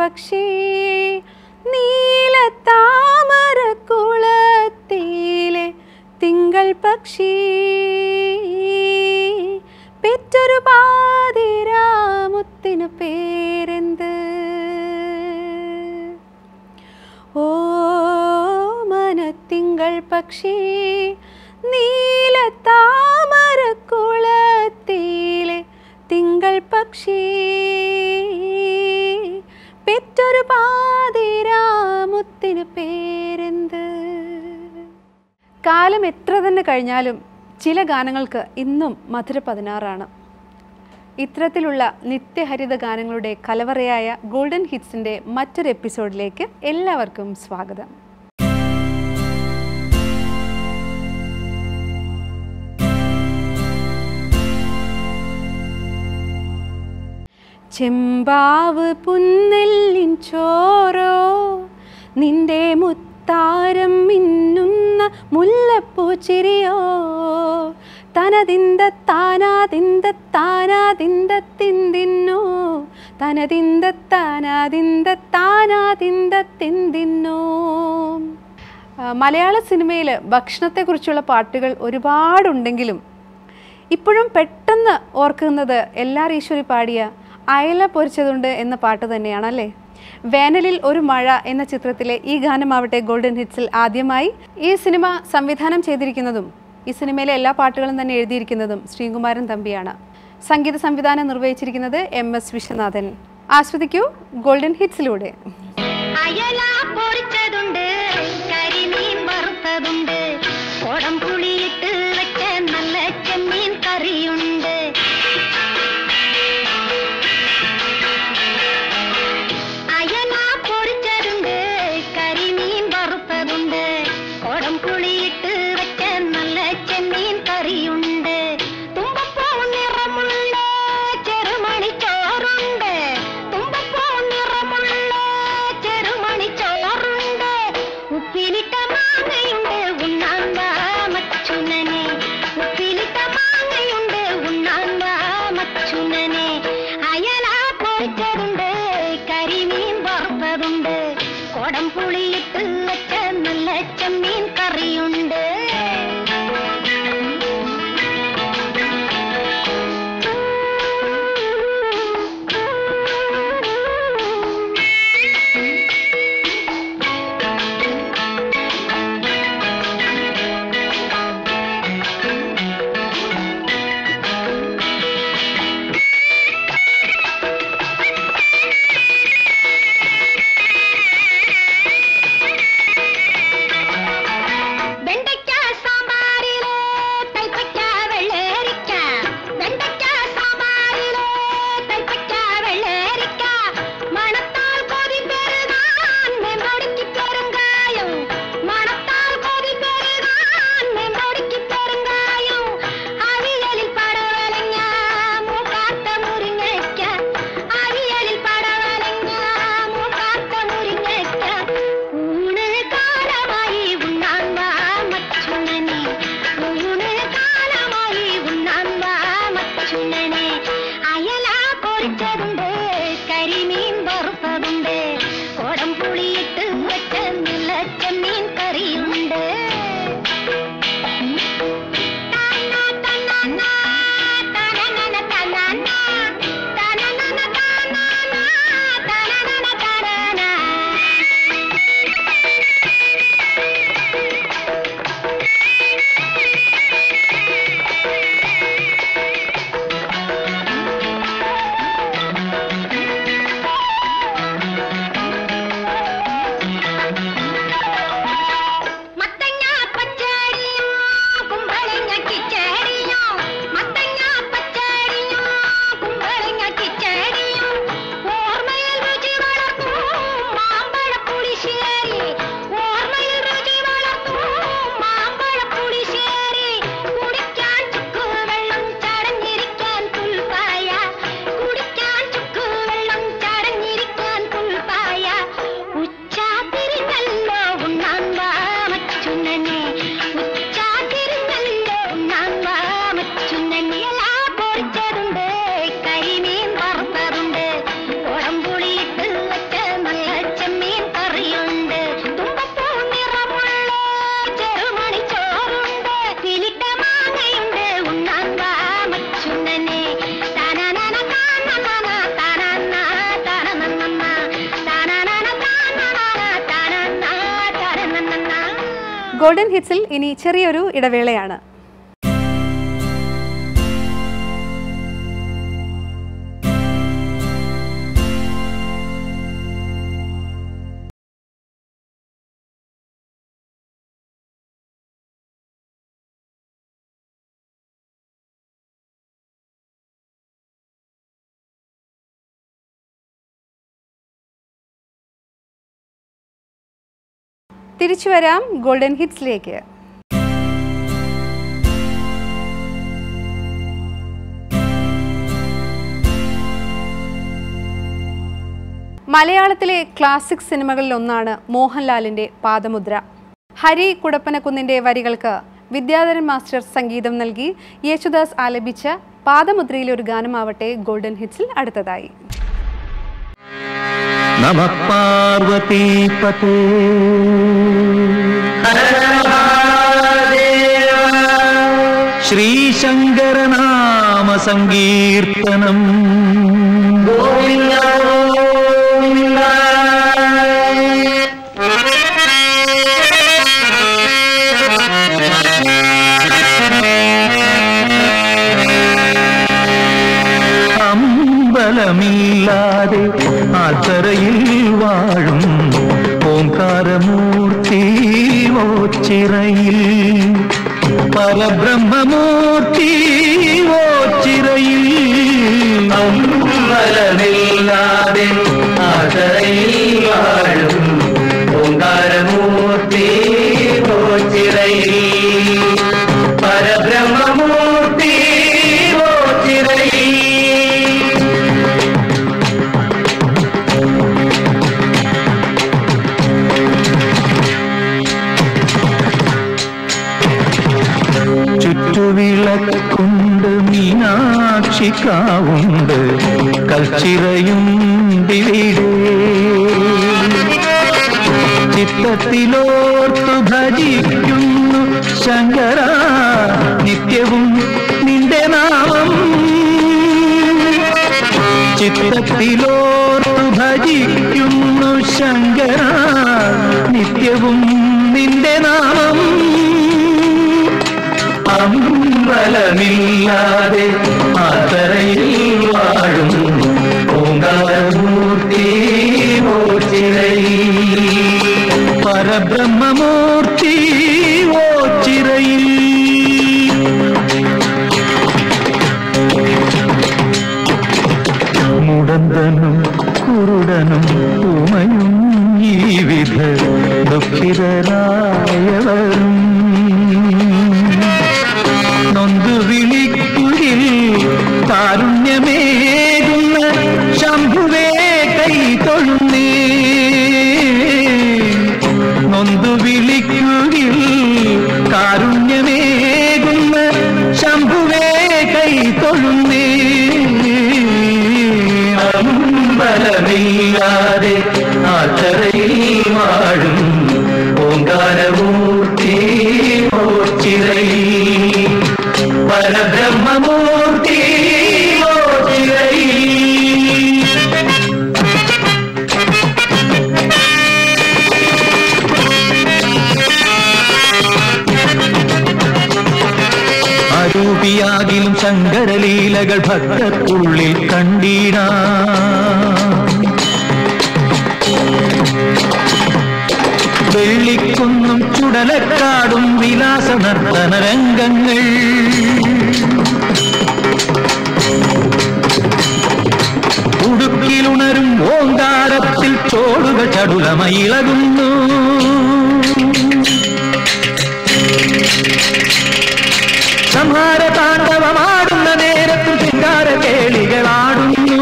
പക്ഷി നീലത്താമര കുളത്തിലെ തിങ്കൾ പക്ഷി പെറ്റൊരു പാതിരാമുത്തിനു പേരെന്ത് ഓ മനത്തിങ്കൾ പക്ഷി നീലത്താമര കുളത്തിലെ തിങ്കൾ പക്ഷി പെറ്റൊരു പാതിരാമുത്തിന് പേരെന്ത് കാലം എത്ര തന്നെ കഴിഞ്ഞാലും ചില ഗാനങ്ങൾക്ക് ഇന്നും മധുര പതിനാറാണ് ഇത്തരത്തിലുള്ള നിത്യഹരിത ഗാനങ്ങളുടെ കലവറയായ ഗോൾഡൻ ഹിറ്റ്സിൻ്റെ മറ്റൊരു എപ്പിസോഡിലേക്ക് എല്ലാവർക്കും സ്വാഗതം ചെമ്പാവ് പുന്നെല്ലിൻ ചോരോ നിന്റെ മുത്താരം മിന്നുന്ന മുല്ലപ്പൂച്ചിരിയോ തനതിന്ത താനാതിന്ത താനാതിന്ത തിന്തിന്നോ തനതിന്ത താനാതിന്ത താനാതിന്ത തിന്തിന്നോ ആ, മലയാള സിനിമയിൽ ഭക്ഷണത്തെക്കുറിച്ചുള്ള പാട്ടുകൾ ഒരുപാടുണ്ടെങ്കിലും ഇപ്പോഴും പെട്ടെന്ന് ഓർക്കുന്നത് എല്ലാർ ഈശ്വരി പാടിയ അയല പൊരിച്ചതുണ്ട് എന്ന പാട്ട് തന്നെയാണല്ലേ വേനലിൽ ഒരു മഴ എന്ന ചിത്രത്തിലെ ഈ ഗാനമാവട്ടെ ഗോൾഡൻ ഹിറ്റ്സിൽ ആദ്യമായി ഈ സിനിമ സംവിധാനം ചെയ്തിരിക്കുന്നതും ഈ സിനിമയിലെ എല്ലാ പാട്ടുകളും തന്നെ എഴുതിയിരിക്കുന്നതും ശ്രീകുമാരൻ തമ്പിയാണ് സംഗീത സംവിധാനം നിർവഹിച്ചിരിക്കുന്നത് എം എസ് വിശ്വനാഥൻ ആസ്വദിക്കൂ ഗോൾഡൻ ഹിറ്റ്സിലൂടെ അയല പൊരിച്ചതുണ്ട് കരിമീൻ വറുത്തതുണ്ട് കുടം പുളിയിട്ട് വെച്ച നല്ല ചെമ്മീൻ കറിയുണ്ട് അയല പൊരിച്ചതുണ്ട് കരിമീൻ വറുത്തതുണ്ട് കുടം പുളിയിട്ട് വെച്ച നല്ല ചെമ്മീൻ കറിയുണ്ട് തുമ്പപ്പൂ നിറമുള്ള ചെറുമണി ചോറുണ്ട് തുമ്പപ്പൂ നിറമുള്ള ചെറുമണി ചോറുണ്ട് ഉപ്പിലിട്ട മാങ്ങയുണ്ട് ഉണ്ണാൻ വാ മച്ചുനനെ ഉപ്പിലിട്ട മാങ്ങയുണ്ട് ഉണ്ണാൻ വാ മച്ചുനനെ അയല പൊരിച്ചതുണ്ട് കരിമീൻ വറുത്തതുണ്ട് കുടം പുളിയിട്ട് വെച്ച നല്ല ചെമ്മീൻ കറിയുണ്ട് വെണ്ടയ്ക്ക സാമ്പാർ ഗോൾഡൻ ഹിറ്റ്സിൽ ഇനി ചെറിയൊരു ഇടവേളയാണ് തിരിച്ചു വരാം ഗോൾഡൻ ഹിറ്റ്സിലേക്ക് മലയാളത്തിലെ ക്ലാസിക് സിനിമകളിൽ ഒന്നാണ് മോഹൻലാലിന്റെ പാദമുദ്ര ഹരി കുടപ്പനക്കുന്നിന്റെ വരികൾക്ക് വിദ്യാധരൻ മാസ്റ്റർ സംഗീതം നൽകി യേശുദാസ് ആലപിച്ച പാദമുദ്രയിലെ ഒരു ഗാനമാവട്ടെ ഗോൾഡൻ ഹിറ്റ്സിൽ അടുത്തതായി നമ പാർവതീപതേ ശ്രീശങ്കരനാമ സങ്കീർത്തനം അമ്പലമില്ലാതെ ആത്തറയിൽ വാഴും ഓംകാരമൂർത്തി ഓച്ചിറയിൽ പരബ്രഹ്മമൂർത്തി ഓച്ചിറയിൽ അമ്പലമില്ലാതെ ആത്തറയിൽ വാഴും ഓംകാരമൂർത്തി ഓച്ചിറയിൽ പരബ്രഹ്മമൂർത്തി ഓച്ചിറയിൽ ചുറ്റുവിളക്കുണ്ട് മീനാക്ഷിക്കാവുണ്ട് കൽച്ചിറയുണ്ടിവിടെ ചിത്തത്തിലോർത്തു ഭജിക്കുന്നു ശങ്കര നിത്യവും നിന്റെ നാമം ചിത്തത്തിലോർത്തു ഭജിക്കുന്നു ശങ്കര നിത്യവും നിന്റെ നാമം അമ്പലമില്ലാതെ ആത്തറയിൽ വാഴും ഓങ്കാരമൂർത്തി ഓച്ചിറയിൽ പരബ്രഹ്മമൂർത്തി ഓച്ചിറയിൽ മുടന്തനും കുരുടനും ഉമയും ഈ വിധ ദുഃഖിതരായവരും നൊന്തു വിളിക്കുകിൽ കാരുണ്യമേകുന്ന ശംഭുവേ കൈ തൊഴുന്നേ നൊന്തു വിളിക്കുകിൽ കാരുണ്യമേകുന്ന ശംഭുവേ കൈ തൊഴുന്നേ അമ്പലമില്ലാതെ ആച്ചറയിൽ വാഴും ഓങ്കാരമൂർത്തി ഓച്ചിറയിൽ പരബ്രഹ്മമൂർത്തി ഓച്ചിറയിൽ അരൂപിയാകിലും ശങ്കരലീലകൾ ഭക്തർക്കുള്ളിൽ കണ്ടീടാ വെള്ളിക്കുന്നും ചുടലക്കാടും വിലാസ നർത്തന രംഗങ്ങൾ ഉടുക്കിലുണരും ഓങ്കാരത്തിൽ ചോടുകൾ ചടുലമയിളകുന്നു സംഹാര താണ്ഡവമാടുന്ന നേരത്തും ചിങ്കാര കേളികളാടുന്നു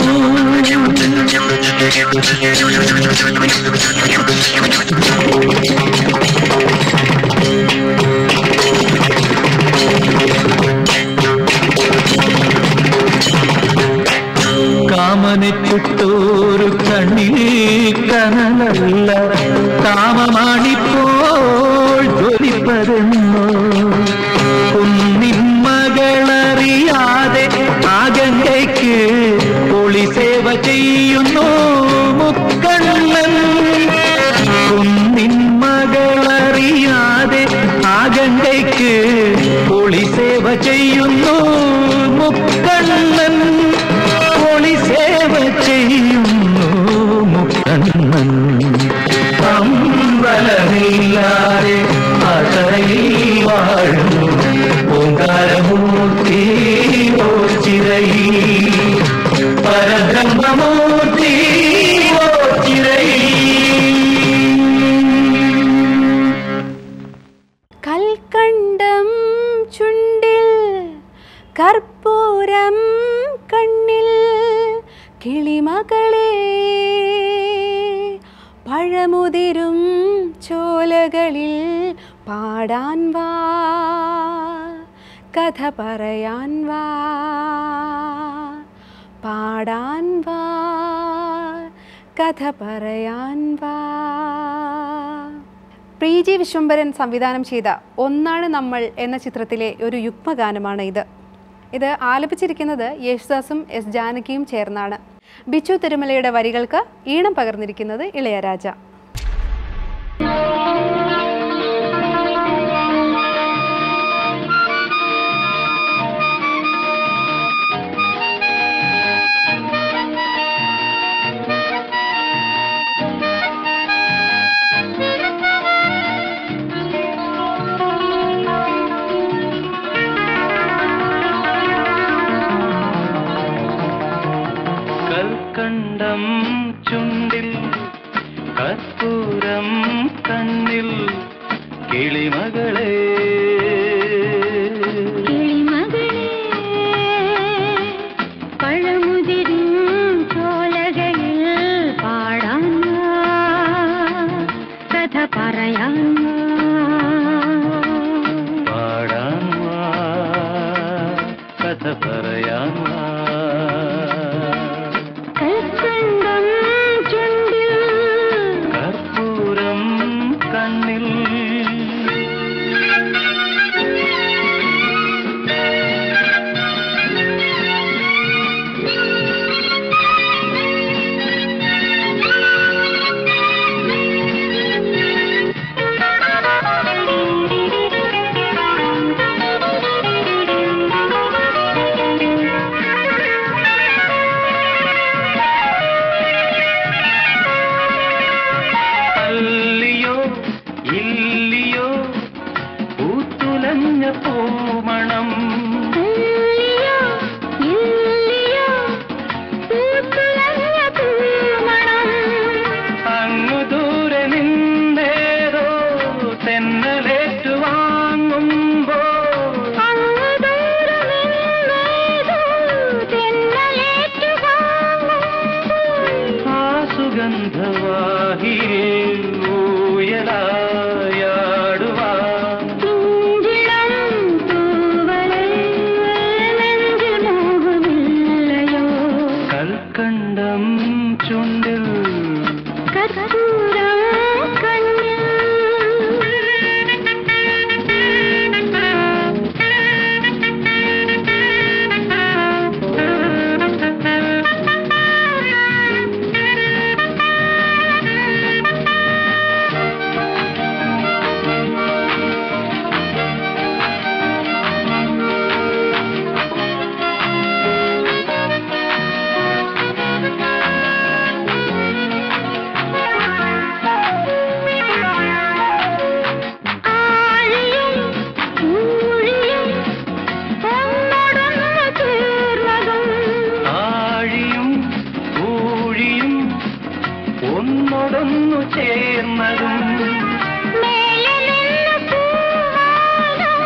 കാമനെ ചുട്ടോരു കണ്ണിൽ കനലല്ല കാമമാണിപ്പോൾ ജ്വലിപ്പതെന്നോ കുന്നിൻ മകളറിയാതെ ആകങ്കയ്ക്ക് ഒളി സേവ ചെയ്യുന്നു മുക്കണ്ണൻ കുന്നിൻ മകളറിയാതെ ശിവമൂർത്തി കൽക്കണ്ടം ചുണ്ടിൽ കർപ്പൂരം കണ്ണിൽ കിളിമകളെ പഴമുതിരും ചോലകളിൽ പാടാൻ വാ കഥ പറയാൻ വാ പാടാൻ വാ കഥ പറയാൻ വാ പ്രീജി വിശ്വംഭരൻ സംവിധാനം ചെയ്ത ഒന്നാണ് നമ്മൾ എന്ന ചിത്രത്തിലെ ഒരു യുഗ്മഗാനമാണ് ഇത് ഇത് ആലപിച്ചിരിക്കുന്നത് യേശുദാസും എസ് ജാനകിയും ചേർന്നാണ് ബിച്ചു തിരുമലയുടെ വരികൾക്ക് ഈണം പകർന്നിരിക്കുന്നത് ഇളയരാജ കൽക്കണ്ടം ചുണ്ടിൽ കർപ്പൂരം കണ്ണിൽ കിളിമകളെ കിളിമകളെ പഴമുതിരും ചോലകളിൽ പാടാൻ വാ, കഥ പറയാൻ വാ. പാടാൻ വാ കഥ പറയാൻ വാ കൽക്കണ്ടം ചുണ്ടിൽ കർപ്പൂരം കണ്ണിൽ അല്ലിയോ ഇല്ലിയോ പൂത്തുലഞ്ഞ പൂമണം ഇല്ലിയോ, ഇല്ലിയോ, പൂത്തുലഞ്ഞ പൂമണം. അങ്ങു ദൂരെ നിന്നേതോ തെന്നലേറ്റു വാങ്ങുമ്പോ അങ്ങ് ദൂരെ നിന്നേതോ തെന്നലേറ്റു വാങ്ങുമ്പോൾ ആ സുഗന്ധവാഹിയിൽ ഊയലായാടുവാൻ പിഞ്ചിളം തൂവലിൽ നെഞ്ചിൽ മോഹമില്ലയോ കൽക്കണ്ടം ചുണ്ടിൽ കർപ്പൂരം ആഴിയും ഊഴിയും ഒന്നോടൊന്ന് ചേർന്നതും ആഴിയും ഊഴിയും ഒന്നൊടൊന്നു ചേർന്നതും മേലെ നിന്ന് പൂവാനം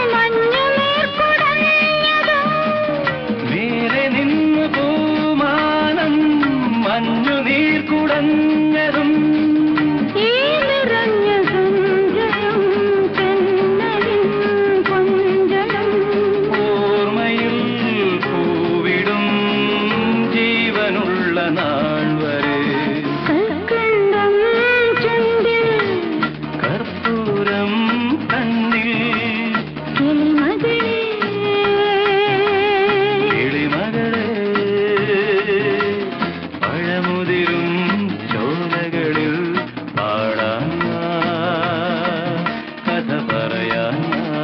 മഞ്ഞുനീർക്കുടഞ്ഞതും മേലെ നിന്ന് പൂമാനം മഞ്ഞു നീർ കുടഞ്ഞതും ഈ നിറഞ്ഞ സന്ധ്യയും തെന്നലിൻ കൊഞ്ചലും ഓർമ്മയിൽ പൂവിടും ജീവനുള്ള നാൾ വരെ കൽക്കണ്ടം ചുണ്ടിൽ കർപ്പൂരം കണ്ണിൽ കിളിമകളേ കിളിമകളെ പഴമുതിരും ചോലകളിൽ പാടാൻ വാ, കഥ പറയാൻ വാ,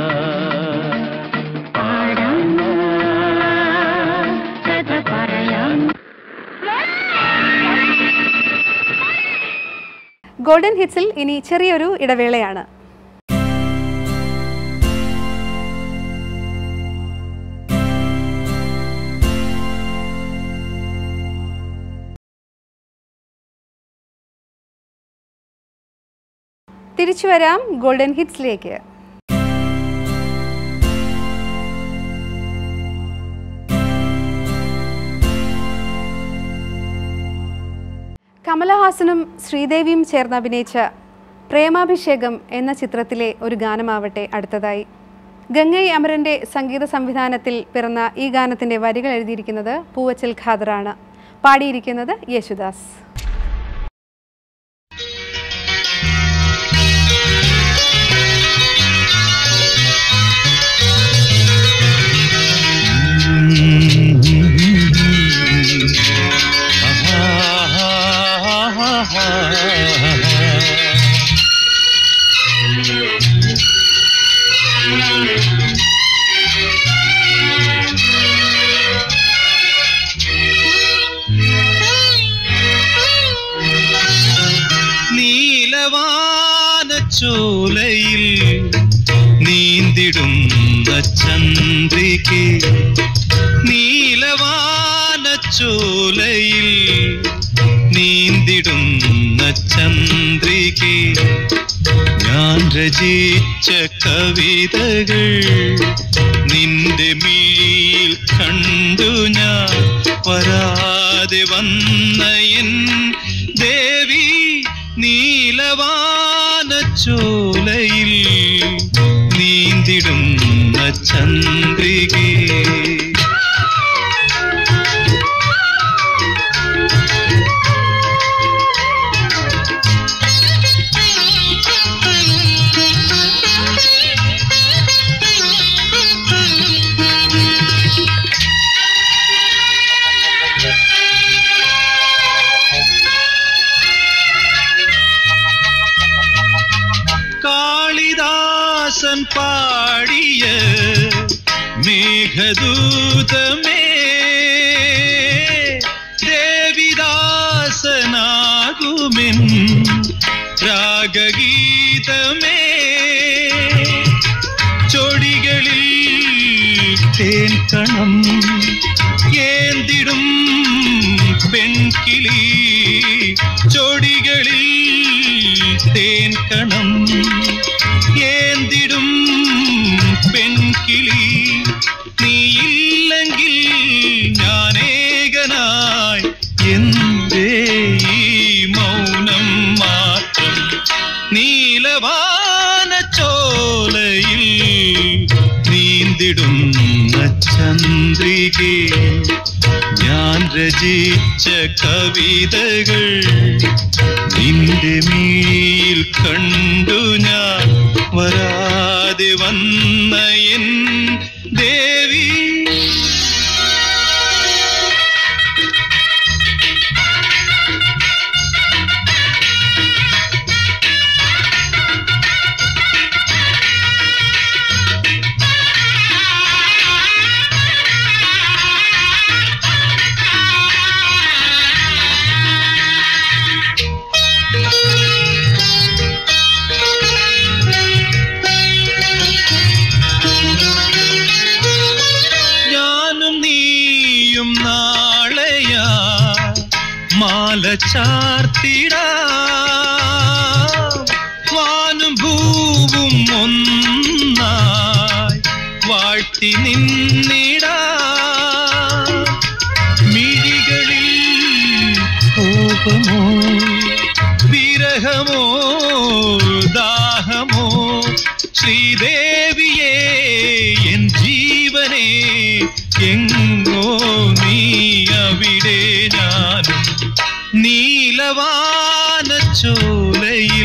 പാടാൻ വാ, കഥ പറയാൻ ഗോൾഡൻ ഹിറ്റ്സിൽ ഇനി ചെറിയൊരു ഇടവേളയാണ് തിരിച്ചു വരാം ഗോൾഡൻ ഹിറ്റ്സിലേക്ക് കമലഹാസനും ശ്രീദേവിയും ചേർന്ന് അഭിനയിച്ച പ്രേമാഭിഷേകം എന്ന ചിത്രത്തിലെ ഒരു ഗാനമാവട്ടെ അടുത്തതായി ഗംഗൈ അമരൻ്റെ സംഗീത സംവിധാനത്തിൽ പിറന്ന ഈ ഗാനത്തിൻ്റെ വരികൾ എഴുതിയിരിക്കുന്നത് പൂവച്ചൽ ഖാദറാണ് പാടിയിരിക്കുന്നത് യേശുദാസ് നീലവാനച്ചോലയിൽ നീന്തിടുന്ന ചന്ദ്രികെ നീലവാനച്ചോലയിൽ നീന്തിടുന്ന ചന്ദ്രികെ ഞാൻ രചിച്ച കവിതകൾ നിന്റെ മിഴിയിൽ കണ്ടു ഞാൻ വരാതെ വന്ന എൻ ദേവി നീലവാനച്ചോലയിൽ നീന്തിടുന്ന ചന്ദ്രികേ കാളിദാസൻ പാടിയ മേഘദൂതമേ ദേവിദാസനാകുമെൻ രാഗഗീതമേ ചൊടികളിൽ തേൻ കണം ഏന്തിടും പെൺകിളി ചൊടികളിൽ തേൻ കണം ഏന്തിടും പെൺകിളി നീയില്ലെങ്കിൽ ഞാനേകനായി എന്തേ ഈ മൗനം മാത്രം നീലവാനച്ചോലയിൽ നീന്തിടുന്ന ചന്ദ്രികേ ഞാൻ രചിച്ച കവിതകൾ നിന്റെ മീൽ കണ്ടു ഞാൻ വരാതെ വന്ന എൻ ദേവി ഞാനും നീയും നാളെയാ മാല ചാർത്തിടാ വാനും ഭൂവും ഒന്നായി വാഴ്ത്തി നിന്നിടാ മിഴികളിൽ കോപമോ വിരഹമോ ദാഹമോ ശ്രീദേവിയേ എൻ ജീവനേ എങ്ങോ നീ അവിടെ ഞാനും നീലവാനച്ചോലയിൽ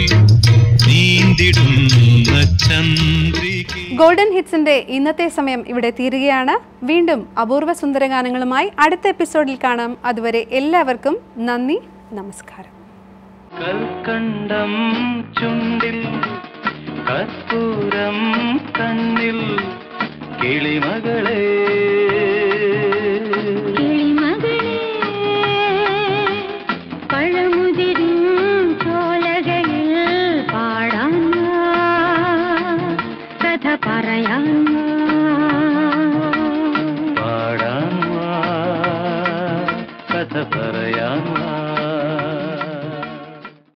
നീന്തിടുന്ന ചന്ദ്രികേ ഗോൾഡൻ ഹിറ്റ്സിന്റെ ഇന്നത്തെ സമയം ഇവിടെ തീരുകയാണ് വീണ്ടും അപൂർവ സുന്ദര ഗാനങ്ങളുമായി അടുത്ത എപ്പിസോഡിൽ കാണാം അതുവരെ എല്ലാവർക്കും നന്ദി നമസ്കാരം കൽക്കണ്ടം ചുണ്ടിൽ കർപ്പൂരം കണ്ണിൽ കിളിമകളേ